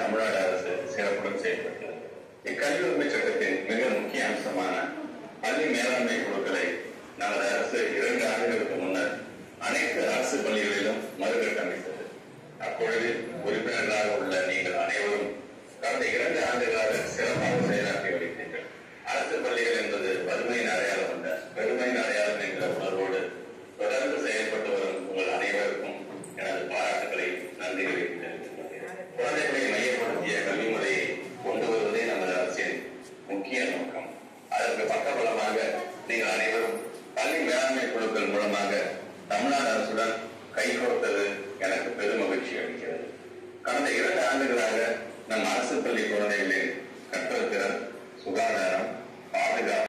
தமிழ்நாடு அரசு சிறப்புடன் செயல்பட்டது இக்கல்வி உரிமை சட்டத்தின் மிக முக்கிய அம்சமான பள்ளி மேலாண்மை குழுக்களை நமது அரசு இரண்டு ஆண்டுகளுக்கு முன்னர் அனைத்து அரசு பள்ளிகளிலும் மறுகட்டமைத்தது அக்குழுவில் உறுப்பினர்களாக உள்ள நீங்கள் அனைவரும் கடந்த இரண்டு ஆண்டுகளாக சிறப்பாக செயலாற்றி வருகிறீர்கள் அரசு பள்ளிகள் என்பது வறுமையின் அடையாளம் அல்ல பெருமையின் அடையாளம் என்ற உணர்வோடு தொடர்ந்து செயல்பட்டு வரும் உங்கள் அனைவருக்கும் எனது பாராட்டுகளை நன்றிகளை தெரிவித்துக் கொள்கிறேன் குழந்தைகளை மையப்படுத்திய கல்வி முறையை கொண்டு வருவதே நமது அரசின் முக்கிய நோக்கம் அதற்கு பக்கபலமாக நீங்கள் அனைவரும் பள்ளி மேலாண்மை குழுக்கள் மூலமாக தமிழ்நாடு அரசுடன் கைகோர்த்தது எனக்கு பெரும் மகிழ்ச்சி அளிக்கிறது கடந்த இரண்டு ஆண்டுகளாக நம் அரசு பள்ளி குழந்தைகளின் கற்றல் திறன் சுகாதாரம் பாதுகாப்பு